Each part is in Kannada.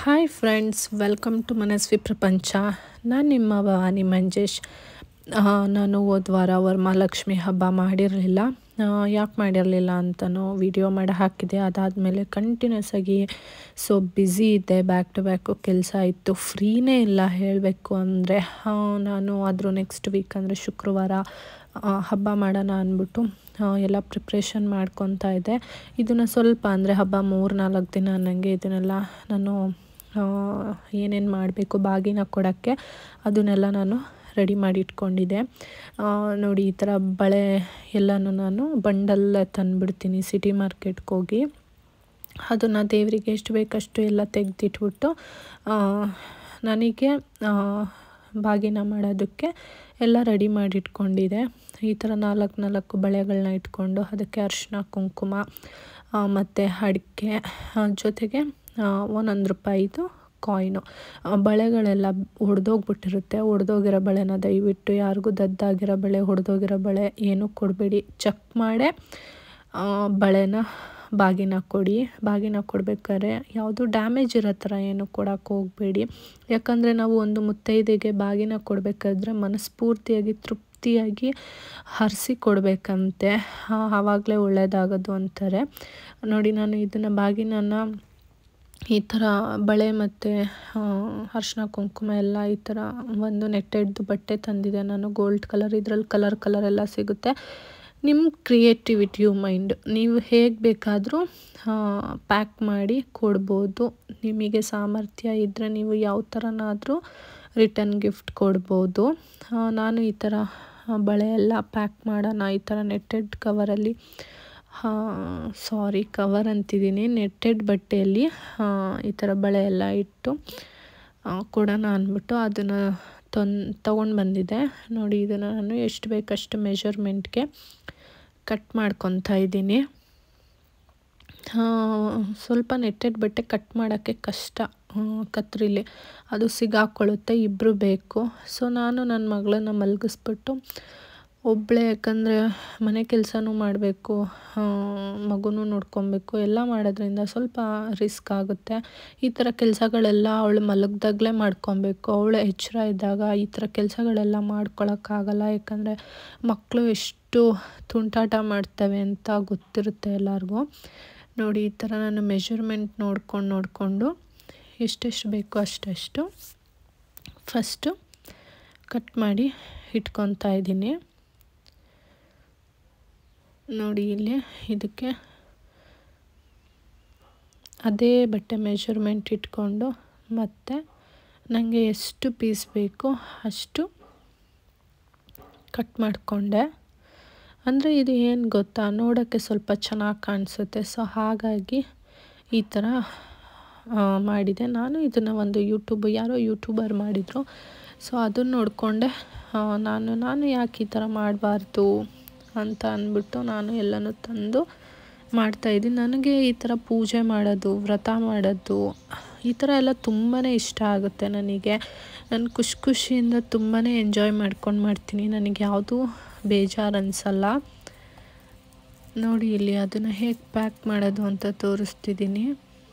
Hi friends welcome to Manasvi Prapancha ನಾನು ನಿಮ್ಮ ಭವಾನಿ ಮಂಜೇಶ್ ಆ, ನಾನು ಹೋದ ವಾರ ವರಮಹಾಲಕ್ಷ್ಮಿ ಹಬ್ಬ ಮಾಡಿರಲಿಲ್ಲ ಯಾಕೆ ಮಾಡಿರಲಿಲ್ಲ ಅಂತಲೂ ವಿಡಿಯೋ ಮಾಡಿ ಹಾಕಿದೆ ಅದಾದಮೇಲೆ ಕಂಟಿನ್ಯೂಸ್ ಆಗಿ ಸೊ ಬ್ಯುಸಿ ಇದ್ದೆ ಬ್ಯಾಕ್ ಟು ಬ್ಯಾಕು ಕೆಲಸ ಇತ್ತು ಫ್ರೀನೇ ಇಲ್ಲ ಹೇಳಬೇಕು ಅಂದರೆ ನಾನು ಆದರೂ ನೆಕ್ಸ್ಟ್ ವೀಕ್ ಅಂದರೆ ಶುಕ್ರವಾರ ಆ, ಹಬ್ಬ ಮಾಡೋಣ ಅಂದ್ಬಿಟ್ಟು ಆ, ಎಲ್ಲ ಪ್ರಿಪ್ರೇಷನ್ ಮಾಡ್ಕೊತಾ ಇದ್ದೆ ಇದನ್ನು ಸ್ವಲ್ಪ ಅಂದರೆ ಹಬ್ಬ ಮೂರು ನಾಲ್ಕು ದಿನ ನನಗೆ ಇದನ್ನೆಲ್ಲ ನಾನು ಏನೇನು ಮಾಡಬೇಕು ಬಾಗಿನ ಕೊಡೋಕ್ಕೆ ಅದನ್ನೆಲ್ಲ ನಾನು ರೆಡಿ ಮಾಡಿ ಇಟ್ಕೊಂಡಿದ್ದೆ ಆ, ನೋಡಿ ಈ ಥರ ಬಳೆ ಎಲ್ಲನೂ ನಾನು ಬಂಡಲ್ಲೇ ತಂದುಬಿಡ್ತೀನಿ ಸಿಟಿ ಮಾರ್ಕೆಟ್ಗೆ ಹೋಗಿ ಅದನ್ನು ದೇವರಿಗೆ ಎಷ್ಟು ಬೇಕಷ್ಟು ಎಲ್ಲ ತೆಗೆದಿಟ್ಬಿಟ್ಟು ನನಗೆ ಆ, ಬಾಗಿನ ಮಾಡೋದಕ್ಕೆ ಎಲ್ಲ ರೆಡಿ ಮಾಡಿ ಇಟ್ಕೊಂಡಿದ್ದೆ ಈ ಥರ ನಾಲ್ಕು ನಾಲ್ಕು ಬಳೆಗಳನ್ನ ಇಟ್ಕೊಂಡು ಅದಕ್ಕೆ ಅರಿಶಿನ ಕುಂಕುಮ ಮತ್ತು ಅಡಿಕೆ ಜೊತೆಗೆ ಒಂದೊಂದು ರೂಪಾಯಿದು ಕಾಯಿನು ಬಳೆಗಳೆಲ್ಲ ಒಡೆದೋಗ್ಬಿಟ್ಟಿರುತ್ತೆ ಒಡೆದೋಗಿರೋ ಬಳೆನ ದಯವಿಟ್ಟು ಯಾರಿಗೂ ದದ್ದಾಗಿರೋ ಬಳೆ ಹೊಡೆದೋಗಿರೋ ಬಳೆ ಏನೂ ಕೊಡಬೇಡಿ ಚೆಕ್ ಮಾಡೇ ಆ, ಬಳೆನ ಬಾಗಿನ ಕೊಡಿ ಬಾಗಿನ ಕೊಡ್ಬೇಕಾದ್ರೆ ಯಾವುದು ಡ್ಯಾಮೇಜ್ ಇರೋ ಥರ ಏನು ಕೊಡೋಕೆ ಹೋಗಬೇಡಿ ಯಾಕಂದರೆ ನಾವು ಒಂದು ಮುತ್ತೈದೆಗೆ ಬಾಗಿನ ಕೊಡಬೇಕಾದ್ರೆ ಮನಸ್ಫೂರ್ತಿಯಾಗಿ ತೃಪ್ತಿಯಾಗಿ ಹರಿಸಿ ಕೊಡಬೇಕಂತೆ ಆವಾಗಲೇ ಒಳ್ಳೆಯದಾಗೋದು ಅಂತಾರೆ ನೋಡಿ ನಾನು ಇದನ್ನು ಬಾಗಿನನ ಈ ಥರ ಬಳೆ ಮತ್ತು ಅರಿಶಿನ ಕುಂಕುಮ ಎಲ್ಲ ಈ ಥರ ಒಂದು ನೆಟ್ಟೆಡ್ದು ಬಟ್ಟೆ ತಂದಿದೆ ನಾನು ಗೋಲ್ಡ್ ಕಲರ್ ಇದರಲ್ಲಿ ಕಲರ್ ಕಲರ್ ಎಲ್ಲ ಸಿಗುತ್ತೆ ನಿಮ್ಮ ಕ್ರಿಯೇಟಿವಿಟಿಯು ಮೈಂಡ್ ನೀವು ಹೇಗೆ ಬೇಕಾದರೂ ಪ್ಯಾಕ್ ಮಾಡಿ ಕೊಡ್ಬೋದು ನಿಮಗೆ ಸಾಮರ್ಥ್ಯ ಇದ್ದರೆ ನೀವು ಯಾವ ಥರನಾದರೂ ರಿಟರ್ನ್ ಗಿಫ್ಟ್ ಕೊಡ್ಬೋದು ಆ, ನಾನು ಈ ಥರ ಬಳೆ ಎಲ್ಲ ಪ್ಯಾಕ್ ಮಾಡೋಣ ಈ ಥರ ನೆಟ್ಟೆಡ್ ಕವರಲ್ಲಿ ಸಾರಿ ಕವರ್ ಅಂತಿದ್ದೀನಿ ನೆಟ್ಟೆಡ್ ಬಟ್ಟೆಯಲ್ಲಿ ಆ, ಈ ಥರ ಬಳೆ ಎಲ್ಲ ಇಟ್ಟು ಆ, ಕೊಡೋಣ ಅಂದ್ಬಿಟ್ಟು ಅದನ್ನು ತೊನ್ ತೊಗೊಂಡು ಬಂದಿದ್ದೆ ನೋಡಿ ಇದನ್ನು ನಾನು ಎಷ್ಟು ಬೇಕಷ್ಟು ಮೆಷರ್ಮೆಂಟ್ಗೆ ಕಟ್ ಮಾಡ್ಕೊತಾ ಇದ್ದೀನಿ ಆ, ಸ್ವಲ್ಪ ನೆಟ್ಟೆಡ್ ಬಟ್ಟೆ ಕಟ್ ಮಾಡೋಕ್ಕೆ ಕಷ್ಟ ಆ, ಕತ್ರಿಲಿ ಅದು ಸಿಗಾಕೊಳ್ಳುತ್ತೆ ಇಬ್ಬರು ಬೇಕು ಸೊ ನಾನು ನನ್ನ ಮಗಳನ್ನ ಮಲಗಿಸ್ಬಿಟ್ಟು ಒಬ್ಬಳೇ ಯಾಕಂದರೆ ಮನೆ ಕೆಲಸನೂ ಮಾಡಬೇಕು ಮಗುನೂ ನೋಡ್ಕೊಬೇಕು ಎಲ್ಲ ಮಾಡೋದ್ರಿಂದ ಸ್ವಲ್ಪ ರಿಸ್ಕ್ ಆಗುತ್ತೆ ಈ ಥರ ಕೆಲಸಗಳೆಲ್ಲ ಅವಳು ಮಲಗ್ದಾಗಲೇ ಮಾಡ್ಕೊಬೇಕು ಅವಳು ಎಚ್ಚರ ಇದ್ದಾಗ ಈ ಥರ ಕೆಲಸಗಳೆಲ್ಲ ಮಾಡ್ಕೊಳಕ್ಕಾಗಲ್ಲ ಯಾಕಂದರೆ ಮಕ್ಕಳು ಎಷ್ಟು ತುಂಟಾಟ ಮಾಡ್ತವೆ ಅಂತ ಗೊತ್ತಿರುತ್ತೆ ಎಲ್ಲರಿಗೂ ನೋಡಿ ಈ ಥರ ನಾನು ಮೆಷರ್ಮೆಂಟ್ ನೋಡ್ಕೊಂಡು ನೋಡಿಕೊಂಡು ಎಷ್ಟೆಷ್ಟು ಬೇಕೋ ಅಷ್ಟೆಷ್ಟು ಫಸ್ಟು ಕಟ್ ಮಾಡಿ ಇಟ್ಕೊತಾ ಇದ್ದೀನಿ ನೋಡಿ ಇಲ್ಲಿ ಇದಕ್ಕೆ ಅದೇ ಬಟ್ಟೆ ಮೆಷರ್ಮೆಂಟ್ ಇಟ್ಕೊಂಡು ಮತ್ತು ನನಗೆ ಎಷ್ಟು ಪೀಸ್ ಬೇಕು ಅಷ್ಟು ಕಟ್ ಮಾಡಿಕೊಂಡೆ ಅಂದರೆ ಇದು ಏನು ಗೊತ್ತಾ ನೋಡೋಕ್ಕೆ ಸ್ವಲ್ಪ ಚೆನ್ನಾಗಿ ಕಾಣಿಸುತ್ತೆ ಸೊ ಹಾಗಾಗಿ ಈ ಥರ ಆ, ಮಾಡಿದೆ ನಾನು ಇದನ್ನು ಒಂದು ಯೂಟ್ಯೂಬ್ ಯಾರೋ ಯೂಟ್ಯೂಬರ್ ಮಾಡಿದರು ಸೊ ಅದನ್ನು ನೋಡಿಕೊಂಡೆ ನಾನು ನಾನು ಯಾಕೆ ಈ ಥರ ಮಾಡಬಾರ್ದು ಅಂತ ಅಂದ್ಬಿಟ್ಟು ನಾನು ಎಲ್ಲನೂ ತಂದು ಮಾಡ್ತಾಯಿದ್ದೀನಿ ನನಗೆ ಈ ಥರ ಪೂಜೆ ಮಾಡೋದು ವ್ರತ ಮಾಡೋದು ಈ ಥರ ಎಲ್ಲ ತುಂಬಾ ಇಷ್ಟ ಆಗುತ್ತೆ ನನಗೆ ನಾನು ಖುಷಿ ಖುಷಿಯಿಂದ ತುಂಬಾ ಎಂಜಾಯ್ ಮಾಡ್ಕೊಂಡು ಮಾಡ್ತೀನಿ ನನಗೆ ಯಾವುದೂ ಬೇಜಾರು ಅನಿಸಲ್ಲ ನೋಡಿ ಇಲ್ಲಿ ಅದನ್ನು ಹೇಗೆ ಪ್ಯಾಕ್ ಮಾಡೋದು ಅಂತ ತೋರಿಸ್ತಿದ್ದೀನಿ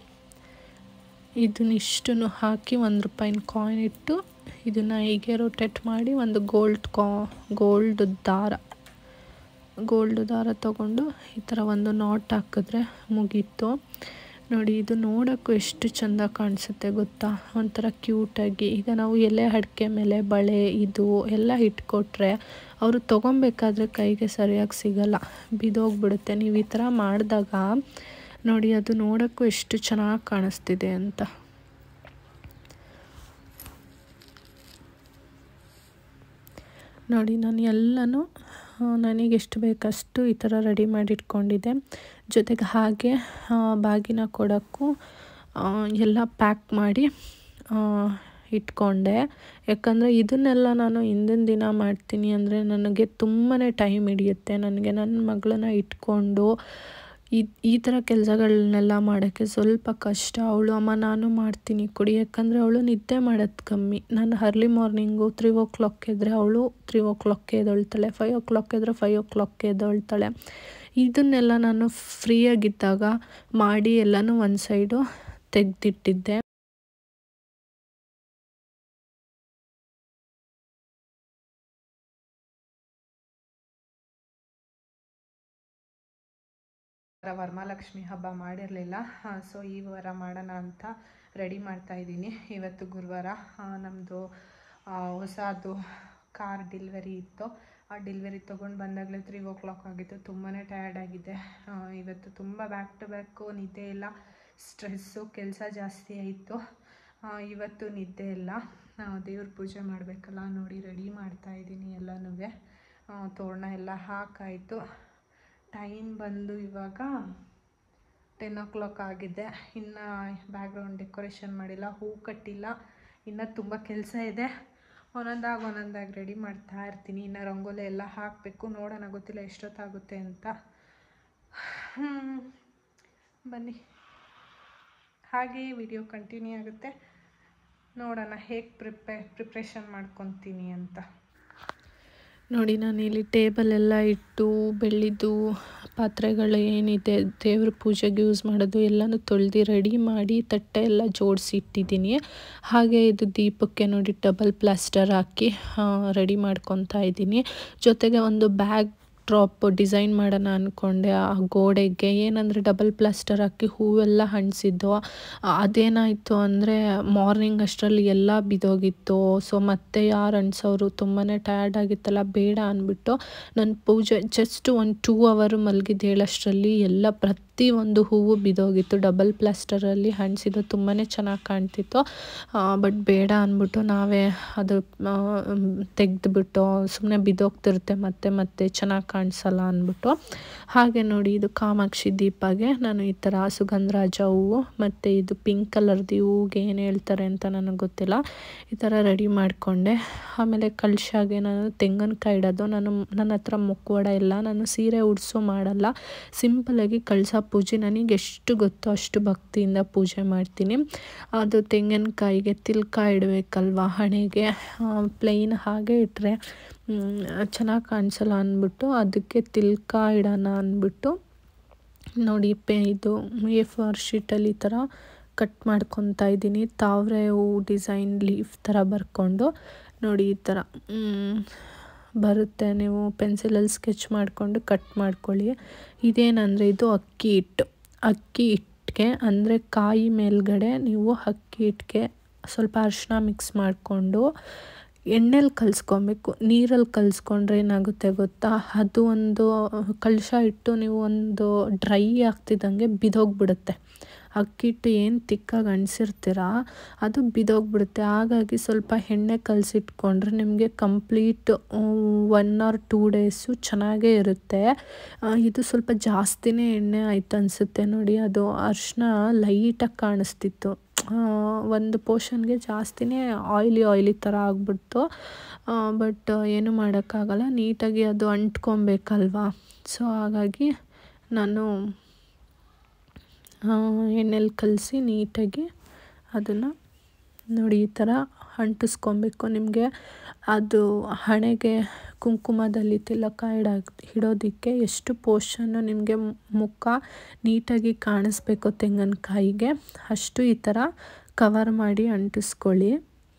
ಇದನ್ನ ಇಷ್ಟನ್ನು ಹಾಕಿ ಒಂದು ರೂಪಾಯಿನ ಕಾಯಿನ್ ಇಟ್ಟು ಇದನ್ನು ಹೀಗೆ ರೊಟೇಟ್ ಮಾಡಿ ಒಂದು ಗೋಲ್ಡ್ ಕಾ ಗೋಲ್ಡ್ ದಾರ ಗೋಲ್ಡ್ ದಾರ ತಗೊಂಡು ಈ ಥರ ಒಂದು ನಾಟ್ ಹಾಕಿದ್ರೆ ಮುಗೀತು ನೋಡಿ ಇದು ನೋಡೋಕ್ಕೂ ಎಷ್ಟು ಚೆಂದ ಕಾಣಿಸುತ್ತೆ ಗೊತ್ತಾ ಒಂಥರ ಕ್ಯೂಟಾಗಿ ಈಗ ನಾವು ಎಲೆ ಅಡಿಕೆ ಮೇಲೆ ಬಳೆ ಇದು ಎಲ್ಲ ಇಟ್ಕೊಟ್ರೆ ಅವರು ತೊಗೊಬೇಕಾದ್ರೆ ಕೈಗೆ ಸರಿಯಾಗಿ ಸಿಗಲ್ಲ ಬಿದೋಗ್ಬಿಡುತ್ತೆ ನೀವು ಈ ಥರ ಮಾಡಿದಾಗ ನೋಡಿ ಅದು ನೋಡೋಕ್ಕೂ ಎಷ್ಟು ಚೆನ್ನಾಗಿ ಕಾಣಿಸ್ತಿದೆ ಅಂತ ನೋಡಿ ನಾನು ಎಲ್ಲನೂ ಆ, ನನಗೆ ಎಷ್ಟು ಬೇಕಷ್ಟು ಈ ಥರ ರೆಡಿ ಮಾಡಿ ಇಟ್ಕೊಂಡಿದ್ದೆ ಜೊತೆಗೆ ಹಾಗೆ ಆ, ಬಾಗಿನ ಕೊಡೋಕ್ಕೂ ಆ, ಎಲ್ಲ ಪ್ಯಾಕ್ ಮಾಡಿ ಆ, ಇಟ್ಕೊಂಡೆ ಯಾಕಂದರೆ ಇದನ್ನೆಲ್ಲ ನಾನು ಹಿಂದಿನ ದಿನ ಮಾಡ್ತೀನಿ ಅಂದರೆ ನನಗೆ ತುಂಬಾ ಟೈಮ್ ಹಿಡಿಯುತ್ತೆ ನನಗೆ ನನ್ನ ಮಗಳನ್ನ ಇಟ್ಕೊಂಡು ಈ ಈ ಥರ ಕೆಲಸಗಳನ್ನೆಲ್ಲ ಮಾಡೋಕ್ಕೆ ಸ್ವಲ್ಪ ಕಷ್ಟ ಅವಳು ಅಮ್ಮ ನಾನು ಮಾಡ್ತೀನಿ ಕೊಡಿ ಯಾಕಂದರೆ ಅವಳು ನಿದ್ದೆ ಮಾಡೋದು ಕಮ್ಮಿ ನಾನು early morning three o'clock ಎದ್ದರೆ ಅವಳು ತ್ರೀ ಓ ಕ್ಲಾಕ್ಗೆ ಎದ್ದೇಳ್ತಾಳೆ ಫೈವ್ ಓ ಕ್ಲಾಕ್ ಎದ್ದರೆ ಫೈವ್ ಓ ಕ್ಲಾಕ್ಗೆ ಎದ್ದೇಳ್ತಾಳೆ ಇದನ್ನೆಲ್ಲ ನಾನು ಫ್ರೀಯಾಗಿದ್ದಾಗ ಮಾಡಿ ಎಲ್ಲನೂ ಒಂದು ಸೈಡು ತೆಗೆದಿಟ್ಟಿದ್ದೆ ವರಮಹಾಲಕ್ಷ್ಮಿ ಹಬ್ಬ ಮಾಡಿರಲಿಲ್ಲ ಸೊ ಈ ವಾರ ಮಾಡೋಣ ಅಂತ ರೆಡಿ ಮಾಡ್ತಾ ಇದ್ದೀನಿ ಇವತ್ತು ಗುರುವಾರ ನಮ್ಮದು ಹೊಸದು ಕಾರ್ ಡೆಲಿವರಿ ಇತ್ತು ಆ ಡೆಲಿವರಿ ತೊಗೊಂಡು ಬಂದಾಗಲೇ ತ್ರೀ ಓ ಕ್ಲಾಕ್ ಆಗಿತ್ತು ತುಂಬಾ ಟಯರ್ಡ್ ಆಗಿದೆ ಆ, ಇವತ್ತು ತುಂಬ ಬ್ಯಾಕ್ ಟು ಬ್ಯಾಕು ನಿದ್ದೆ ಇಲ್ಲ ಸ್ಟ್ರೆಸ್ಸು ಕೆಲಸ ಜಾಸ್ತಿ ಆಯಿತು ಆ, ಇವತ್ತು ನಿದ್ದೆ ಇಲ್ಲ ದೇವ್ರ ಪೂಜೆ ಮಾಡಬೇಕಲ್ಲ ನೋಡಿ ರೆಡಿ ಮಾಡ್ತಾ ಇದ್ದೀನಿ ಎಲ್ಲನೂ ತೋರಣ ಎಲ್ಲ ಹಾಕಾಯಿತು ಟೈಮ್ ಬಂದು ಇವಾಗ ಟೆನ್ ಓ ಕ್ಲಾಕ್ ಆಗಿದೆ ಇನ್ನು ಬ್ಯಾಕ್ಗ್ರೌಂಡ್ ಡೆಕೋರೇಷನ್ ಮಾಡಿಲ್ಲ ಹೂ ಕಟ್ಟಿಲ್ಲ ಇನ್ನು ತುಂಬ ಕೆಲಸ ಇದೆ ಒಂದೊಂದಾಗಿ ಒಂದೊಂದಾಗಿ ರೆಡಿ ಮಾಡ್ತಾ ಇರ್ತೀನಿ ಇನ್ನು ರಂಗೋಲಿ ಎಲ್ಲ ಹಾಕಬೇಕು ನೋಡೋಣ ಗೊತ್ತಿಲ್ಲ ಎಷ್ಟೊತ್ತಾಗುತ್ತೆ ಅಂತ ಹ್ಮ್. ಬನ್ನಿ ಹಾಗೆ ವಿಡಿಯೋ ಕಂಟಿನ್ಯೂ ಆಗುತ್ತೆ ನೋಡೋಣ ಹೇಗೆ ಪ್ರಿಪೇ ಪ್ರಿಪ್ರೇಷನ್ ಮಾಡ್ಕೊತೀನಿ ಅಂತ ನೋಡಿ ನಾನು ಇಲ್ಲಿ ಟೇಬಲ್ ಎಲ್ಲ ಇಟ್ಟು ಬೆಳ್ಳಿದ್ದು ಪಾತ್ರೆಗಳು ಏನಿದೆ ದೇವ್ರ ಪೂಜೆಗೆ ಯೂಸ್ ಮಾಡೋದು ಎಲ್ಲನೂ ತೊಳೆದು ರೆಡಿ ಮಾಡಿ ತಟ್ಟೆ ಎಲ್ಲ ಜೋಡಿಸಿ ಇಟ್ಟಿದ್ದೀನಿ ಹಾಗೆ ಇದು ದೀಪಕ್ಕೆ ನೋಡಿ ಡಬಲ್ ಪ್ಲಾಸ್ಟರ್ ಹಾಕಿ ರೆಡಿ ಮಾಡ್ಕೊತಾ ಇದ್ದೀನಿ ಜೊತೆಗೆ ಒಂದು ಬ್ಯಾಗ್ ಡ್ರಾಪ್ ಡಿಸೈನ್ ಮಾಡೋಣ ಅಂದ್ಕೊಂಡೆ ಆ ಗೋಡೆಗೆ ಏನಂದರೆ ಡಬಲ್ ಪ್ಲಾಸ್ಟರ್ ಹಾಕಿ ಹೂವೆಲ್ಲ ಹಣ್ಸಿದ್ದು ಅದೇನಾಯಿತು ಅಂದರೆ ಮಾರ್ನಿಂಗ್ ಅಷ್ಟರಲ್ಲಿ ಎಲ್ಲ ಬಿದ್ದೋಗಿತ್ತು ಸೊ ಮತ್ತೆ ಯಾರು ಅಣ್ಸೋರು ತುಂಬಾ ಟಯರ್ಡ್ ಆಗಿತ್ತಲ್ಲ ಬೇಡ ಅಂದ್ಬಿಟ್ಟು ನನ್ನ ಪೂಜೆ ಜಸ್ಟ್ ಒಂದು ಟೂ ಅವರ್ ಮಲಗಿದ್ದು ಹೇಳಷ್ಟರಲ್ಲಿ ಎಲ್ಲ ಪ್ರತಿ ಒಂದು ಹೂವು ಬಿದ್ದೋಗಿತ್ತು ಡಬಲ್ ಪ್ಲಾಸ್ಟರಲ್ಲಿ ಹಣ್ಸಿದ್ದು ತುಂಬಾ ಚೆನ್ನಾಗಿ ಕಾಣ್ತಿತ್ತು ಬಟ್ ಬೇಡ ಅಂದ್ಬಿಟ್ಟು ನಾವೇ ಅದು ತೆಗೆದುಬಿಟ್ಟು ಸುಮ್ಮನೆ ಬಿದ್ದೋಗ್ತಿರುತ್ತೆ ಮತ್ತೆ ಮತ್ತೆ ಚೆನ್ನಾಗಿ ಕಾಣಿಸಲ್ಲ ಅಂದ್ಬಿಟ್ಟು ಹಾಗೆ ನೋಡಿ ಇದು ಕಾಮಾಕ್ಷಿ ದೀಪಗೆ ನಾನು ಈ ಥರ ಸುಗಂಧರಾಜ ಹೂವು ಮತ್ತು ಇದು ಪಿಂಕ್ ಕಲರ್ದು ಹೂವಿಗೆ ಏನು ಹೇಳ್ತಾರೆ ಅಂತ ನನಗೆ ಗೊತ್ತಿಲ್ಲ ಈ ಥರ ರೆಡಿ ಮಾಡಿಕೊಂಡೆ ಆಮೇಲೆ ಕಳ್ಶಾಗೆ ನಾನು ತೆಂಗಿನಕಾಯಿ ಇಡೋದು ನಾನು ನನ್ನ ಹತ್ರ ಮುಖವಾಡ ಇಲ್ಲ ನಾನು ಸೀರೆ ಉಡಿಸೋ ಮಾಡಲ್ಲ ಸಿಂಪಲಾಗಿ ಕಳಸ ಪೂಜೆ ನನಗೆ ಎಷ್ಟು ಗೊತ್ತೋ ಅಷ್ಟು ಭಕ್ತಿಯಿಂದ ಪೂಜೆ ಮಾಡ್ತೀನಿ ಅದು ತೆಂಗಿನಕಾಯಿಗೆ ತಿಲ್ಕ ಇಡಬೇಕಲ್ವ ಹಣೆಗೆ ಪ್ಲೈನ್ ಹಾಗೆ ಇಟ್ಟರೆ ಚೆನ್ನಾಗಿ ಕಾಣಿಸಲ್ಲ ಅಂದ್ಬಿಟ್ಟು ಅದಕ್ಕೆ ತಿಲ್ಕ ಇಡೋಣ ಅಂದ್ಬಿಟ್ಟು ನೋಡಿ ಪೇ ಇದು ಎ ಫೋರ್ ಶೀಟಲ್ಲಿ ಈ ಥರ ಕಟ್ ಮಾಡ್ಕೊತಾ ಇದ್ದೀನಿ ತಾವರೆ ಹೂವು ಡಿಸೈನ್ ಲೀಫ್ ಥರ ಬರ್ಕೊಂಡು ನೋಡಿ ಈ ಥರ ಬರುತ್ತೆ ನೀವು ಪೆನ್ಸಿಲಲ್ಲಿ ಸ್ಕೆಚ್ ಮಾಡಿಕೊಂಡು ಕಟ್ ಮಾಡ್ಕೊಳ್ಳಿ ಇದೇನಂದರೆ ಇದು ಅಕ್ಕಿ ಹಿಟ್ಟು ಅಕ್ಕಿ ಹಿಟ್ಟಿಗೆ ಅಂದರೆ ಕಾಯಿ ಮೇಲ್ಗಡೆ ನೀವು ಅಕ್ಕಿ ಹಿಟ್ಟಿಗೆ ಸ್ವಲ್ಪ ಅರಿಶಿನ ಮಿಕ್ಸ್ ಮಾಡಿಕೊಂಡು ಎಣ್ಣೆಲಿ ಕಲಿಸ್ಕೊಬೇಕು ನೀರಲ್ಲಿ ಕಲಿಸ್ಕೊಂಡ್ರೆ ಏನಾಗುತ್ತೆ ಗೊತ್ತಾ ಅದು ಒಂದು ಕಲಶ ಇಟ್ಟು ನೀವು ಒಂದು ಡ್ರೈ ಆಗ್ತಿದ್ದಂಗೆ ಬಿದೋಗ್ಬಿಡುತ್ತೆ ಅಕ್ಕಿಟ್ಟು ಏನು ತಿಕ್ಕಾಗಿ ಅಣಿಸಿರ್ತೀರ ಅದು ಬಿದೋಗ್ಬಿಡುತ್ತೆ ಹಾಗಾಗಿ ಸ್ವಲ್ಪ ಎಣ್ಣೆ ಕಲಸಿಟ್ಕೊಂಡ್ರೆ ನಿಮಗೆ complete one or two days ಚೆನ್ನಾಗೇ ಇರುತ್ತೆ ಇದು ಸ್ವಲ್ಪ ಜಾಸ್ತಿನೇ ಎಣ್ಣೆ ಆಯ್ತು ಅನಿಸುತ್ತೆ ನೋಡಿ ಅದು ಅರ್ಶಿನ ಲೈಟಾಗಿ ಕಾಣಿಸ್ತಿತ್ತು ಒಂದು ಪೋರ್ಷನ್ಗೆ ಜಾಸ್ತಿನೇ ಆಯ್ಲಿ ಆಯ್ಲಿ ಥರ ಆಗ್ಬಿಡ್ತು ಬಟ್ ಏನು ಮಾಡೋಕ್ಕಾಗಲ್ಲ ನೀಟಾಗಿ ಅದು ಅಂಟ್ಕೊಬೇಕಲ್ವಾ ಸೊ ಹಾಗಾಗಿ ನಾನು ಎಣ್ಣೆಲಿ ಕಲಸಿ ನೀಟಾಗಿ ಅದನ್ನು ನೋಡಿ ಈ ಥರ ಅಂಟಿಸ್ಕೊಬೇಕು ನಿಮಗೆ ಅದು ಹಣೆಗೆ ಕುಂಕುಮದಲ್ಲಿ ತಿಲಕ ಇಡೋಕ್ ಇಡೋದಕ್ಕೆ ಎಷ್ಟು ಪೋರ್ಷನ್ನು ನಿಮಗೆ ಮುಖ ನೀಟಾಗಿ ಕಾಣಿಸ್ಬೇಕು ತೆಂಗಿನಕಾಯಿಗೆ ಅಷ್ಟು ಈ ಥರ ಕವರ್ ಮಾಡಿ ಅಂಟಿಸ್ಕೊಳ್ಳಿ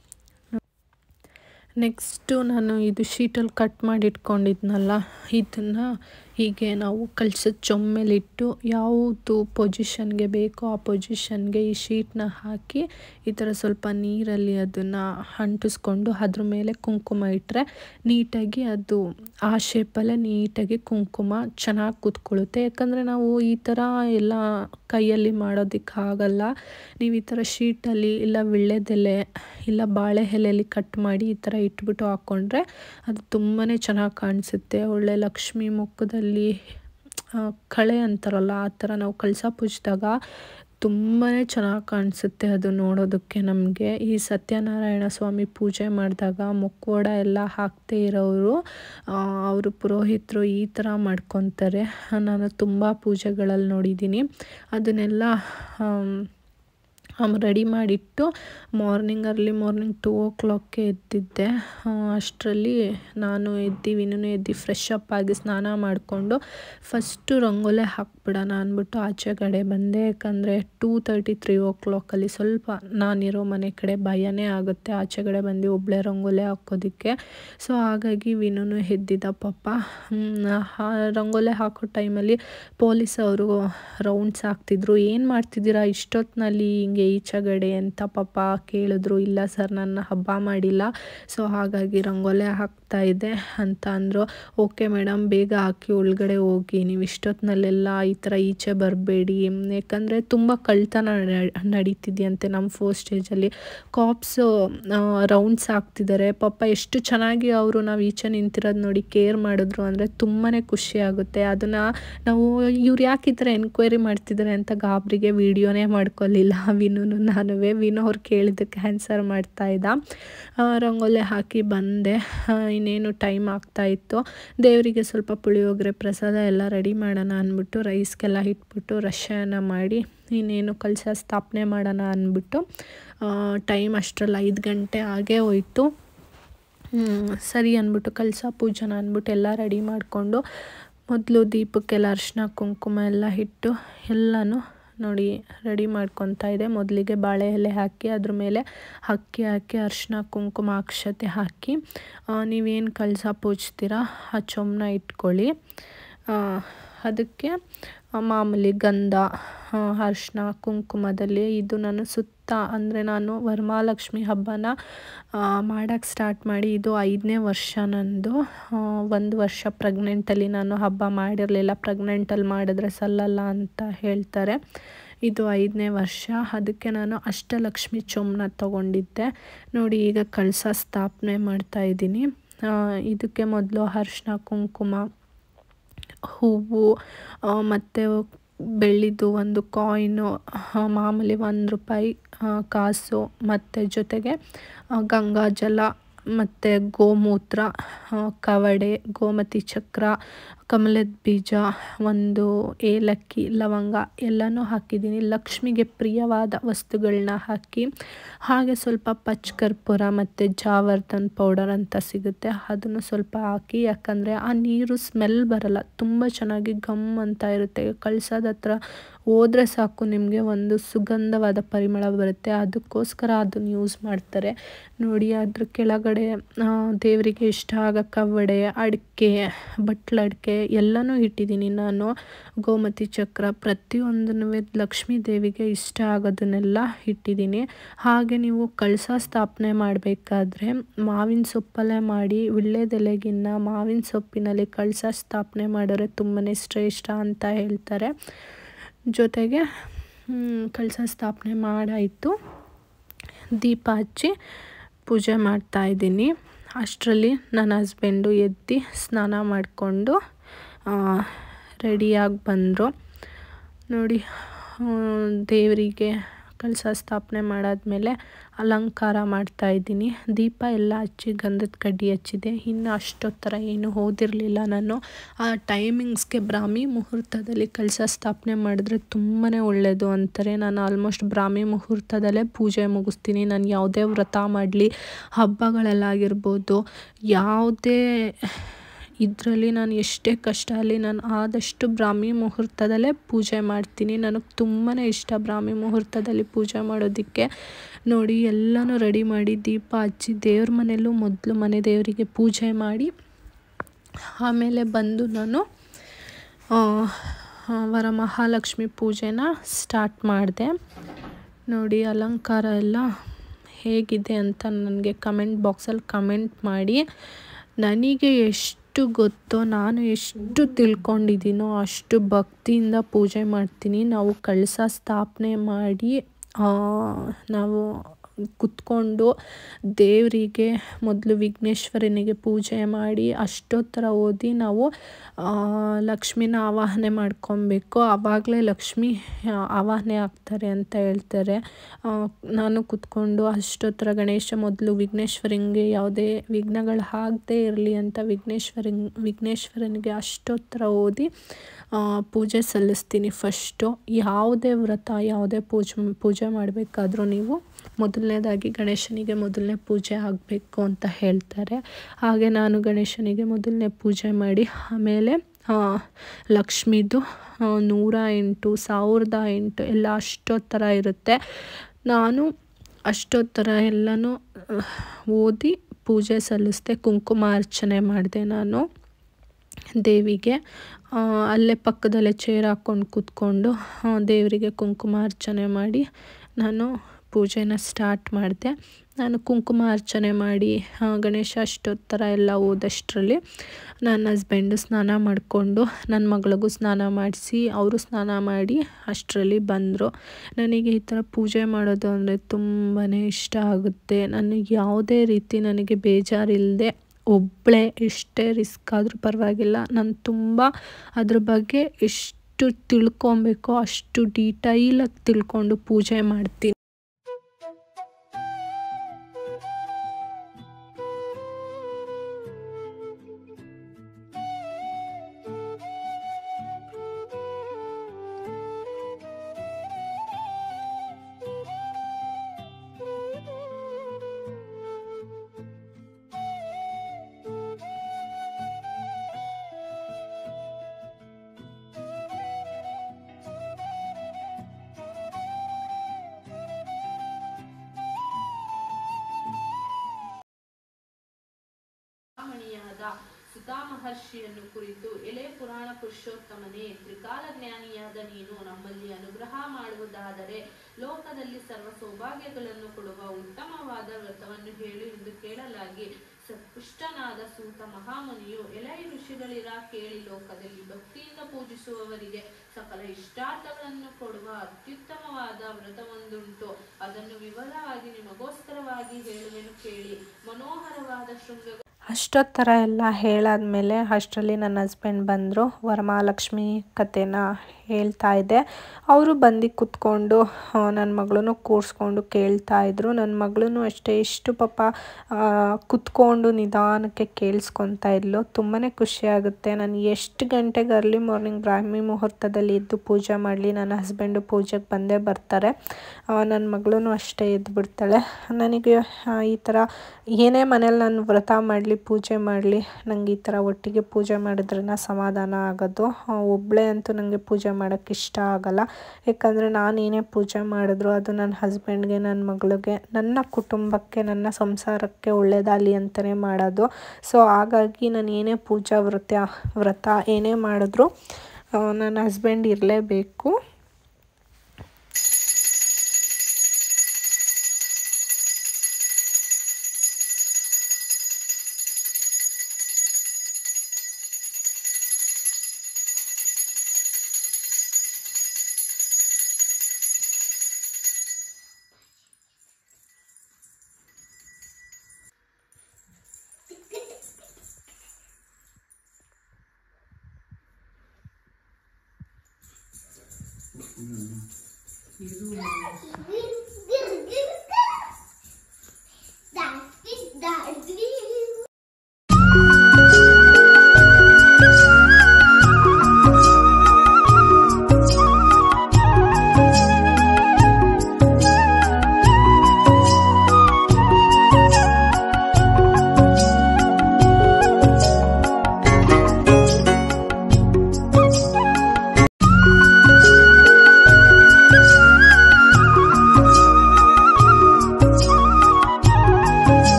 ನೆಕ್ಸ್ಟು ನಾನು ಇದು ಶೀಟಲ್ಲಿ ಕಟ್ ಮಾಡಿ ಇಟ್ಕೊಂಡಿದ್ನಲ್ಲ ಇದನ್ನು ಹೀಗೆ ನಾವು ಕಳ್ಸದ ಚೊಮ್ಮೆಲಿಟ್ಟು ಯಾವುದು ಪೊಸಿಷನ್ಗೆ ಬೇಕೋ ಆ ಪೊಸಿಷನ್ಗೆ ಈ ಶೀಟ್ನ ಹಾಕಿ ಈ ಥರ ಸ್ವಲ್ಪ ನೀರಲ್ಲಿ ಅದನ್ನು ಅಂಟಿಸ್ಕೊಂಡು ಅದ್ರ ಮೇಲೆ ಕುಂಕುಮ ಇಟ್ಟರೆ ನೀಟಾಗಿ ಅದು ಆ ಶೇಪಲ್ಲೇ ನೀಟಾಗಿ ಕುಂಕುಮ ಚೆನ್ನಾಗಿ ಕೂತ್ಕೊಳ್ಳುತ್ತೆ ಯಾಕಂದರೆ ನಾವು ಈ ಥರ ಎಲ್ಲ ಕೈಯಲ್ಲಿ ಮಾಡೋದಕ್ಕೆ ಆಗಲ್ಲ ನೀವು ಈ ಥರ ಶೀಟಲ್ಲಿ ಇಲ್ಲ ವಿಳ್ಳೆದೆಲೆ ಇಲ್ಲ ಬಾಳೆ ಎಲೆಯಲ್ಲಿ ಕಟ್ ಮಾಡಿ ಈ ಥರ ಇಟ್ಬಿಟ್ಟು ಹಾಕ್ಕೊಂಡ್ರೆ ಅದು ತುಂಬಾ ಚೆನ್ನಾಗಿ ಕಾಣಿಸುತ್ತೆ ಒಳ್ಳೆ ಲಕ್ಷ್ಮಿ ಮುಖದಲ್ಲಿ ಕಳೆ ಅಂತಾರಲ್ಲ ಆ ಥರ ನಾವು ಕಳಸ ಪೂಜಿದಾಗ ತುಂಬಾ ಚೆನ್ನಾಗಿ ಕಾಣಿಸುತ್ತೆ ಅದು ನೋಡೋದಕ್ಕೆ ನಮಗೆ ಈ ಸತ್ಯನಾರಾಯಣ ಸ್ವಾಮಿ ಪೂಜೆ ಮಾಡಿದಾಗ ಮುಖವಾಡ ಎಲ್ಲ ಹಾಕ್ದೇ ಇರೋರು ಅವರು ಪುರೋಹಿತರು ಈ ಥರ ಮಾಡ್ಕೊತಾರೆ ನಾನು ತುಂಬ ಪೂಜೆಗಳಲ್ಲಿ ನೋಡಿದ್ದೀನಿ ಅದನ್ನೆಲ್ಲ ರೆಡಿ ಮಾಡಿಟ್ಟು ಮಾರ್ನಿಂಗ್ ಅರ್ಲಿ ಮಾರ್ನಿಂಗ್ ಟೂ ಓ ಕ್ಲಾಕ್ಗೆ ಎದ್ದಿದ್ದೆ ಅಷ್ಟರಲ್ಲಿ ನಾನು ಎದ್ದು ವಿನೂ ಎದ್ದು ಫ್ರೆಶ್ ಅಪ್ ಆಗಿ ಸ್ನಾನ ಮಾಡಿಕೊಂಡು ಫಸ್ಟು ರಂಗೋಲೆ ಹಾಕ್ಬಿಡೋಣ ಅಂದ್ಬಿಟ್ಟು ಆಚೆ ಕಡೆ ಬಂದೆ ಯಾಕಂದರೆ ಟೂ ತರ್ಟಿ ತ್ರೀ ಓ ಕ್ಲಾಕಲ್ಲಿ ಸ್ವಲ್ಪ ನಾನಿರೋ ಮನೆ ಕಡೆ ಭಯನೇ ಆಗುತ್ತೆ ಆಚೆ ಕಡೆ ಬಂದು ಒಬ್ಬಳೇ ರಂಗೋಲೆ ಹಾಕೋದಕ್ಕೆ ಸೊ ಹಾಗಾಗಿ ವಿನೂ ಎದ್ದಿದ್ದ ಪಾಪ ರಂಗೋಲೆ ಹಾಕೋ ಟೈಮಲ್ಲಿ ಪೊಲೀಸ್ ಅವರು ರೌಂಡ್ಸ್ ಹಾಕ್ತಿದ್ರು ಏನು ಮಾಡ್ತಿದ್ದೀರಾ ಇಷ್ಟೊತ್ತಿನಲ್ಲಿ ಹಿಂಗೆ ಈಚೆಗಡೆ ಅಂತ ಪಾಪ ಕೇಳಿದ್ರು ಇಲ್ಲ ಸರ್ ನನ್ನ ಹಬ್ಬ ಮಾಡಿಲ್ಲ ಸೊ ಹಾಗಾಗಿ ರಂಗೋಲೆ ಹಾಕ್ತಾ ಇದೆ ಅಂತ ಅಂದರು ಓಕೆ ಮೇಡಮ್ ಬೇಗ ಹಾಕಿ ಒಳಗಡೆ ಹೋಗಿ ನೀವು ಇಷ್ಟೊತ್ತಿನಲ್ಲೆಲ್ಲ ಈ ಥರ ಈಚೆ ಬರಬೇಡಿ ಯಾಕಂದರೆ ತುಂಬ ಕಳ್ತನ ನಡೀತಿದೆಯಂತೆ ನಮ್ಮ ಫೋರ್ ಸ್ಟೇಜಲ್ಲಿ ಕಾಪ್ಸು ರೌಂಡ್ಸ್ ಹಾಕ್ತಿದ್ದಾರೆ ಪಾಪ ಎಷ್ಟು ಚೆನ್ನಾಗಿ ಅವರು ನಾವು ಈಚೆ ನಿಂತಿರೋದು ನೋಡಿ ಕೇರ್ ಮಾಡಿದ್ರು ಅಂದರೆ ತುಂಬಾ ಖುಷಿ ಆಗುತ್ತೆ ಅದನ್ನು ನಾವು ಇವ್ರು ಯಾಕೆ ಈ ಥರ ಎನ್ಕ್ವೈರಿ ಮಾಡ್ತಿದ್ದಾರೆ ಅಂತ ಗಾಬರಿಗೆ ವೀಡಿಯೋನೇ ಮಾಡ್ಕೊಳ್ಳಿಲ್ಲ ವಿನೂ ನಾನು ವಿನೋ ಅವ್ರು ಕೇಳಿದ್ದಕ್ಕೆ ಆನ್ಸರ್ ಮಾಡ್ತಾಯಿದ್ದ ರಂಗೋಲೆ ಹಾಕಿ ಬಂದೆ ಇನ್ನೇನು ಟೈಮ್ ಆಗ್ತಾಯಿತ್ತು ದೇವರಿಗೆ ಸ್ವಲ್ಪ ಪುಳಿಯೋಗರೆ ಪ್ರಸಾದ ಎಲ್ಲ ರೆಡಿ ಮಾಡೋಣ ಅಂದ್ಬಿಟ್ಟು ರೈಸ್ಗೆಲ್ಲ ಇಟ್ಬಿಟ್ಟು ರಶಾಯನ ಮಾಡಿ ಇನ್ನೇನು ಕಲಶ ಸ್ಥಾಪನೆ ಮಾಡೋಣ ಅಂದ್ಬಿಟ್ಟು ಟೈಮ್ ಅಷ್ಟರಲ್ಲಿ ಐದು ಗಂಟೆ ಆಗೇ ಹೋಯ್ತು ಸರಿ ಅಂದ್ಬಿಟ್ಟು ಕಲಶ ಪೂಜನ ಅಂದ್ಬಿಟ್ಟು ಎಲ್ಲ ರೆಡಿ ಮಾಡಿಕೊಂಡು ಮೊದಲು ದೀಪಕ್ಕೆಲ್ಲ ಅರಿಶಿನ ಕುಂಕುಮ ಎಲ್ಲ ಇಟ್ಟು ಎಲ್ಲನೂ ನೋಡಿ ರೆಡಿ ಮಾಡ್ಕೊತಾ ಇದೆ ಮೊದಲಿಗೆ ಬಾಳೆ ಎಲೆ ಹಾಕಿ ಅದ್ರ ಮೇಲೆ ಅಕ್ಕಿ ಹಾಕಿ ಅರಿಶಿನ ಕುಂಕುಮ ಅಕ್ಷತೆ ಹಾಕಿ ನೀವೇನು ಕಳಸ ಪೂಜ್ತೀರಾ ಆ ಚೊಂಬನ ಇಟ್ಕೊಳ್ಳಿ ಅದಕ್ಕೆ ಮಾಮೂಲಿ ಗಂಧ ಅರಿಶಿನ ಕುಂಕುಮದಲ್ಲಿ ಇದು ನಾನು ಸುತ್ತ ಅಂದರೆ ನಾನು ವರಮಹಾಲಕ್ಷ್ಮಿ ಹಬ್ಬನ ಮಾಡೋಕ್ಕೆ ಸ್ಟಾರ್ಟ್ ಮಾಡಿ ಇದು ಐದನೇ ವರ್ಷ ನಂದು ಒಂದು ವರ್ಷ ಪ್ರೆಗ್ನೆಂಟಲ್ಲಿ ನಾನು ಹಬ್ಬ ಮಾಡಿರಲಿಲ್ಲ ಪ್ರೆಗ್ನೆಂಟಲ್ಲಿ ಮಾಡಿದ್ರೆ ಸಲ್ಲಲ್ಲ ಅಂತ ಹೇಳ್ತಾರೆ ಇದು ಐದನೇ ವರ್ಷ ಅದಕ್ಕೆ ನಾನು ಅಷ್ಟಲಕ್ಷ್ಮಿ ಚೊಂಬನ ತೊಗೊಂಡಿದ್ದೆ ನೋಡಿ ಈಗ ಕಳಸ ಸ್ಥಾಪನೆ ಮಾಡ್ತಾಯಿದ್ದೀನಿ ಇದಕ್ಕೆ ಮೊದಲು ಅರಿಶಿನ ಕುಂಕುಮ ಹೂವು ಮತ್ತು ಬೆಳ್ಳಿದು ಒಂದು ಕಾಯಿನು ಮಾಮೂಲಿ ಒಂದು ರೂಪಾಯಿ ಕಾಸು ಮತ್ತು ಜೊತೆಗೆ ಗಂಗಾಜಲ ಮತ್ತು ಗೋಮೂತ್ರ ಕವಡೆ ಗೋಮತಿ ಚಕ್ರ ಕಮಲದ ಬೀಜ ಒಂದು ಏಲಕ್ಕಿ ಲವಂಗ ಎಲ್ಲನೂ ಹಾಕಿದ್ದೀನಿ ಲಕ್ಷ್ಮಿಗೆ ಪ್ರಿಯವಾದ ವಸ್ತುಗಳನ್ನ ಹಾಕಿ ಹಾಗೆ ಸ್ವಲ್ಪ ಪಚ್ ಕರ್ಪೂರ ಮತ್ತು ಜಾವರ್ಧನ್ ಪೌಡರ್ ಅಂತ ಸಿಗುತ್ತೆ ಅದನ್ನು ಸ್ವಲ್ಪ ಹಾಕಿ ಯಾಕಂದರೆ ಆ ನೀರು ಸ್ಮೆಲ್ ಬರಲ್ಲ ತುಂಬ ಚೆನ್ನಾಗಿ ಗಮ್ ಅಂತ ಇರುತ್ತೆ ಕಳ್ಸೋದ ಹತ್ರ ಹೋದ್ರೆ ಸಾಕು ನಿಮಗೆ ಒಂದು ಸುಗಂಧವಾದ ಪರಿಮಳ ಬರುತ್ತೆ ಅದಕ್ಕೋಸ್ಕರ ಅದನ್ನು ಯೂಸ್ ಮಾಡ್ತಾರೆ ನೋಡಿ ಅದ್ರ ಕೆಳಗಡೆ ದೇವರಿಗೆ ಇಷ್ಟ ಆಗ ಕವಡೆ ಅಡಿಕೆ ಬಟ್ಲು ಅಡಿಕೆ ಎಲ್ಲನೂ ಇಟ್ಟಿದ್ದೀನಿ ನಾನು ಗೋಮತಿ ಚಕ್ರ ಪ್ರತಿಯೊಂದನ್ನು ಲಕ್ಷ್ಮೀ ದೇವಿಗೆ ಇಷ್ಟ ಆಗೋದನ್ನೆಲ್ಲ ಇಟ್ಟಿದ್ದೀನಿ ಹಾಗೆ ನೀವು ಕಳಸ ಸ್ಥಾಪನೆ ಮಾಡಬೇಕಾದ್ರೆ ಮಾವಿನ ಸೊಪ್ಪಲ್ಲೇ ಮಾಡಿ ವಿಳ್ಳೆದೆಲೆಗಿನ್ನ ಮಾವಿನ ಸೊಪ್ಪಿನಲ್ಲಿ ಕಳಸ ಸ್ಥಾಪನೆ ಮಾಡಿದ್ರೆ ತುಂಬಾ ಶ್ರೇಷ್ಠ ಅಂತ ಹೇಳ್ತಾರೆ ಜೊತೆಗೆ ಕಳಸ ಸ್ಥಾಪನೆ ಮಾಡಾಯಿತು ದೀಪ ಹಚ್ಚಿ ಪೂಜೆ ಮಾಡ್ತಾಯಿದ್ದೀನಿ ಅಷ್ಟರಲ್ಲಿ ನನ್ನ ಹಸ್ಬೆಂಡು ಎದ್ದು ಸ್ನಾನ ಮಾಡಿಕೊಂಡು ರೆಡಿಯಾಗಿ ಬಂದರು ನೋಡಿ ದೇವರಿಗೆ ಕಳಸ ಸ್ಥಾಪನೆ ಮಾಡಾದಮೇಲೆ ಅಲಂಕಾರ ಮಾಡ್ತಾಯಿದ್ದೀನಿ ದೀಪ ಎಲ್ಲ ಹಚ್ಚಿ ಗಂಧದ ಕಡ್ಡಿ ಹಚ್ಚಿದೆ ಇನ್ನು ಅಷ್ಟೊತ್ತರ ಏನು ಓದಿರಲಿಲ್ಲ ನಾನು ಆ ಟೈಮಿಂಗ್ಸ್ಗೆ ಬ್ರಾಹ್ಮಿ ಮುಹೂರ್ತದಲ್ಲಿ ಕಳಸ ಸ್ಥಾಪನೆ ಮಾಡಿದ್ರೆ ತುಂಬಾ ಒಳ್ಳೆಯದು ಅಂತಾರೆ ನಾನು ಆಲ್ಮೋಸ್ಟ್ ಬ್ರಾಹ್ಮಿ ಮುಹೂರ್ತದಲ್ಲೇ ಪೂಜೆ ಮುಗಿಸ್ತೀನಿ ನಾನು ಯಾವುದೇ ವ್ರತ ಮಾಡಲಿ ಹಬ್ಬಗಳಲ್ಲಾಗಿರ್ಬೋದು ಯಾವುದೇ ಇದರಲ್ಲಿ ನಾನು ಎಷ್ಟೇ ಕಷ್ಟ ಆಗಲಿ ನಾನು ಆದಷ್ಟು ಬ್ರಾಹ್ಮಿ ಮುಹೂರ್ತದಲ್ಲೇ ಪೂಜೆ ಮಾಡ್ತೀನಿ ನನಗೆ ತುಂಬಾ ಇಷ್ಟ ಬ್ರಾಹ್ಮಿ ಮುಹೂರ್ತದಲ್ಲಿ ಪೂಜೆ ಮಾಡೋದಕ್ಕೆ ನೋಡಿ ಎಲ್ಲನೂ ರೆಡಿ ಮಾಡಿ ದೀಪ ಹಚ್ಚಿ ದೇವ್ರ ಮನೆಯಲ್ಲೂ ಮೊದಲು ಮನೆ ದೇವರಿಗೆ ಪೂಜೆ ಮಾಡಿ ಆಮೇಲೆ ಬಂದು ನಾನು ವರಮಹಾಲಕ್ಷ್ಮಿ ಪೂಜೆನ ಸ್ಟಾರ್ಟ್ ಮಾಡಿದೆ ನೋಡಿ ಅಲಂಕಾರ ಎಲ್ಲ ಹೇಗಿದೆ ಅಂತ ನನಗೆ ಕಮೆಂಟ್ ಬಾಕ್ಸಲ್ಲಿ ಕಮೆಂಟ್ ಮಾಡಿ ನನಗೆ ಎಷ್ಟು ಗೊತ್ತೋ ನಾನು ಎಷ್ಟು ತಿಳ್ಕೊಂಡಿದ್ದೀನೋ ಅಷ್ಟು ಭಕ್ತಿಯಿಂದ ಪೂಜೆ ಮಾಡ್ತೀನಿ ನಾವು ಕಳಸ ಸ್ಥಾಪನೆ ಮಾಡಿ ನಾವು ಕುತ್ಕೊಂಡು ದೇವರಿಗೆ ಮೊದಲು ವಿಘ್ನೇಶ್ವರನಿಗೆ ಪೂಜೆ ಮಾಡಿ ಅಷ್ಟೋತ್ತರ ಓದಿ ನಾವು ಲಕ್ಷ್ಮಿನ ಆವಾಹನೆ ಮಾಡ್ಕೊಬೇಕು ಆವಾಗಲೇ ಲಕ್ಷ್ಮಿ ಆವಾಹನೆ ಆಗ್ತಾರೆ ಅಂತ ಹೇಳ್ತಾರೆ ನಾನು ಕುತ್ಕೊಂಡು ಅಷ್ಟೋತ್ತರ ಗಣೇಶ ಮೊದಲು ವಿಘ್ನೇಶ್ವರನಿಗೆ ಯಾವುದೇ ವಿಘ್ನಗಳು ಆಗದೆ ಇರಲಿ ಅಂತ ವಿಘ್ನೇಶ್ವರನ್ ವಿಘ್ನೇಶ್ವರನಿಗೆ ಅಷ್ಟೋತ್ತರ ಓದಿ ಪೂಜೆ ಸಲ್ಲಿಸ್ತೀನಿ ಫಸ್ಟು ಯಾವುದೇ ವ್ರತ ಯಾವುದೇ ಪೂಜೆ ಪೂಜೆ ಮಾಡಬೇಕಾದ್ರೂ ನೀವು ಮೊದಲನೇದಾಗಿ ಗಣೇಶನಿಗೆ ಮೊದಲನೇ ಪೂಜೆ ಆಗಬೇಕು ಅಂತ ಹೇಳ್ತಾರೆ ಹಾಗೆ ನಾನು ಗಣೇಶನಿಗೆ ಮೊದಲನೇ ಪೂಜೆ ಮಾಡಿ ಆಮೇಲೆ ಲಕ್ಷ್ಮಿದು ನೂರ ಎಂಟು ಸಾವಿರದ ಎಂಟು ಎಲ್ಲ ಅಷ್ಟೋತ್ತರ ಇರುತ್ತೆ ನಾನು ಅಷ್ಟೋತ್ತರ ಎಲ್ಲನೂ ಓದಿ ಪೂಜೆ ಸಲ್ಲಿಸಿದೆ ಕುಂಕುಮ ಅರ್ಚನೆ ಮಾಡಿದೆ ನಾನು ದೇವಿಗೆ ಅಲ್ಲೇ ಪಕ್ಕದಲ್ಲೇ ಚೇರ್ ಹಾಕ್ಕೊಂಡು ಕೂತ್ಕೊಂಡು ದೇವರಿಗೆ ಕುಂಕುಮ ಅರ್ಚನೆ ಮಾಡಿ ನಾನು ಪೂಜೆನ ಸ್ಟಾರ್ಟ್ ಮಾಡಿದೆ ನಾನು ಕುಂಕುಮ ಅರ್ಚನೆ ಮಾಡಿ ಗಣೇಶ ಅಷ್ಟೋತ್ತರ ಎಲ್ಲ ಓದಷ್ಟರಲ್ಲಿ ನನ್ನ ಹಸ್ಬೆಂಡು ಸ್ನಾನ ಮಾಡಿಕೊಂಡು ನನ್ನ ಮಗಳಿಗೂ ಸ್ನಾನ ಮಾಡಿಸಿ ಅವರು ಸ್ನಾನ ಮಾಡಿ ಅಷ್ಟರಲ್ಲಿ ಬಂದರು ನನಗೆ ಈ ಥರ ಪೂಜೆ ಮಾಡೋದು ಅಂದರೆ ತುಂಬಾ ಇಷ್ಟ ಆಗುತ್ತೆ ನನಗೆ ಯಾವುದೇ ರೀತಿ ನನಗೆ ಬೇಜಾರಿಲ್ಲದೆ ಒಬ್ಬಳೇ ಎಷ್ಟೇ ರಿಸ್ಕ್ ಆದರೂ ಪರವಾಗಿಲ್ಲ ನಾನು ತುಂಬ ಅದ್ರ ಬಗ್ಗೆ ಎಷ್ಟು ತಿಳ್ಕೊಬೇಕೋ ಅಷ್ಟು ಡೀಟೈಲಾಗಿ ತಿಳ್ಕೊಂಡು ಪೂಜೆ ಮಾಡ್ತೀನಿ ಮಣಿಯಾದ ಸುತಾ ಮಹರ್ಷಿಯನ್ನು ಕುರಿತು ಎಲೆ ಪುರಾಣ ಪುರುಷೋತ್ತಮನೇ ತ್ರಿಕಾಲ ಜ್ಞಾನಿಯಾದ ನೀನು ನಮ್ಮಲ್ಲಿ ಅನುಗ್ರಹ ಮಾಡುವುದಾದರೆ ಲೋಕದಲ್ಲಿ ಸರ್ವ ಸೌಭಾಗ್ಯಗಳನ್ನು ಕೊಡುವ ಉತ್ತಮವಾದ ವ್ರತವನ್ನು ಹೇಳು ಎಂದು ಕೇಳಲಾಗಿ ಸತ್ಪುಷ್ಟನಾದ ಸೂತ ಮಹಾಮುನಿಯು ಎಲೈ ಋಷಿಗಳಿರ ಕೇಳಿ ಲೋಕದಲ್ಲಿ ಭಕ್ತಿಯಿಂದ ಪೂಜಿಸುವವರಿಗೆ ಸಕಲ ಇಷ್ಟಾರ್ಥಗಳನ್ನು ಕೊಡುವ ಅತ್ಯುತ್ತಮವಾದ ವ್ರತವೊಂದುಂಟು ಅದನ್ನು ವಿವರವಾಗಿ ನಿಮಗೋಸ್ಕರವಾಗಿ ಹೇಳುವೆನು ಕೇಳಿ ಮನೋಹರವಾದ ಶೃಂಗ ಅಷ್ಟೊತ್ತರ ಎಲ್ಲ ಹೇಳಾದ್ಮೇಲೆ ಅಷ್ಟರಲ್ಲಿ ನನ್ನ ಹಸ್ಬೆಂಡ್ ಬಂದರು ವರಮಹಾಲಕ್ಷ್ಮಿ ಕಥೆನ ಹೇಳ್ತಾ ಇದ್ದೆ ಅವರು ಬಂದು ಕುತ್ಕೊಂಡು ನನ್ನ ಮಗಳೂ ಕೂರಿಸ್ಕೊಂಡು ಕೇಳ್ತಾ ಇದ್ರು ನನ್ನ ಮಗಳೂ ಅಷ್ಟೇ ಇಷ್ಟು ಪಾಪ ಕುತ್ಕೊಂಡು ನಿಧಾನಕ್ಕೆ ಕೇಳಿಸ್ಕೊತಾ ಇದ್ಲು ತುಂಬಾ ಖುಷಿಯಾಗುತ್ತೆ ನಾನು ಎಷ್ಟು ಗಂಟೆಗೆ ಅರ್ಲಿ ಮಾರ್ನಿಂಗ್ ಬ್ರಾಹ್ಮಿ ಮುಹೂರ್ತದಲ್ಲಿ ಎದ್ದು ಪೂಜೆ ಮಾಡಲಿ ನನ್ನ ಹಸ್ಬೆಂಡು ಪೂಜೆಗೆ ಬಂದೇ ಬರ್ತಾರೆ ನನ್ನ ಮಗಳೂ ಅಷ್ಟೇ ಎದ್ದು ಬಿಡ್ತಾಳೆ ನನಗೆ ಈ ಥರ ಏನೇ ಮನೇಲಿ ನಾನು ವ್ರತ ಮಾಡಲಿ ಪೂಜೆ ಮಾಡಲಿ ನನಗೆ ಈ ಥರ ಒಟ್ಟಿಗೆ ಪೂಜೆ ಮಾಡಿದ್ರೆ ಸಮಾಧಾನ ಆಗೋದು ಒಬ್ಬಳೇ ಅಂತೂ ನನಗೆ ಪೂಜೆ ಮಾಡೋಕ್ಕೆ ಇಷ್ಟ ಆಗಲ್ಲ ಯಾಕಂದರೆ ನಾನು ಏನೇ ಪೂಜೆ ಮಾಡಿದ್ರು ಅದು ನನ್ನ ಹಸ್ಬೆಂಡ್ಗೆ ನನ್ನ ಮಗಳಿಗೆ ನನ್ನ ಕುಟುಂಬಕ್ಕೆ ನನ್ನ ಸಂಸಾರಕ್ಕೆ ಒಳ್ಳೆಯದಾಗಲಿ ಅಂತಲೇ ಮಾಡೋದು ಸೊ ಹಾಗಾಗಿ ನಾನು ಏನೇ ಪೂಜಾ ವ್ರತ ವ್ರತ ಏನೇ ಮಾಡಿದ್ರು ನನ್ನ ಹಸ್ಬೆಂಡ್ ಇರಲೇಬೇಕು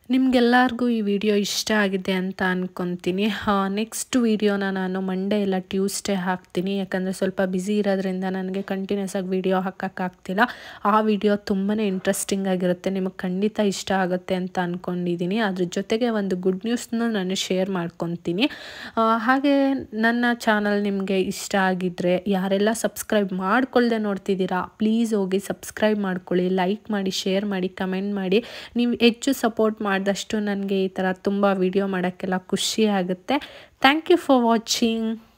ನಿಮಗೆಲ್ಲರಿಗೂ ಈ ವಿಡಿಯೋ ಇಷ್ಟ ಆಗಿದೆ ಅಂತ ಅಂದ್ಕೊತೀನಿ ನೆಕ್ಸ್ಟ್ ವಿಡಿಯೋನ ನಾನು ಮಂಡೇ ಇಲ್ಲ ಟ್ಯೂಸ್ಡೇ ಹಾಕ್ತೀನಿ ಯಾಕಂದರೆ ಸ್ವಲ್ಪ ಬ್ಯುಸಿ ಇರೋದ್ರಿಂದ ನನಗೆ ಕಂಟಿನ್ಯೂಸ್ ಆಗಿ ವಿಡಿಯೋ ಹಾಕೋಕ್ಕಾಗ್ತಿಲ್ಲ ಆ ವಿಡಿಯೋ ತುಂಬಾ ಇಂಟ್ರೆಸ್ಟಿಂಗ್ ಆಗಿರುತ್ತೆ ನಿಮಗೆ ಖಂಡಿತ ಇಷ್ಟ ಆಗುತ್ತೆ ಅಂತ ಅಂದ್ಕೊಂಡಿದ್ದೀನಿ ಅದ್ರ ಜೊತೆಗೆ ಒಂದು ಗುಡ್ ನ್ಯೂಸ್ನ ನಾನು ಶೇರ್ ಮಾಡ್ಕೊತೀನಿ ಆ, ಹಾಗೆ ನನ್ನ ಚಾನಲ್ ನಿಮಗೆ ಇಷ್ಟ ಆಗಿದ್ದರೆ ಯಾರೆಲ್ಲ ಸಬ್ಸ್ಕ್ರೈಬ್ ಮಾಡ್ಕೊಳ್ದೆ ನೋಡ್ತಿದ್ದೀರಾ ಪ್ಲೀಸ್ ಹೋಗಿ ಸಬ್ಸ್ಕ್ರೈಬ್ ಮಾಡ್ಕೊಳ್ಳಿ ಲೈಕ್ ಮಾಡಿ ಶೇರ್ ಮಾಡಿ ಕಮೆಂಟ್ ಮಾಡಿ ನೀವು ಹೆಚ್ಚು ಸಪೋರ್ಟ್ ಮಾಡಿದಷ್ಟು ನನಗೆ ಈ ಥರ ತುಂಬ ವಿಡಿಯೋ ಮಾಡೋಕ್ಕೆಲ್ಲ ಖುಷಿ ಆಗುತ್ತೆ ಥ್ಯಾಂಕ್ ಯು ಫಾರ್ ವಾಚಿಂಗ್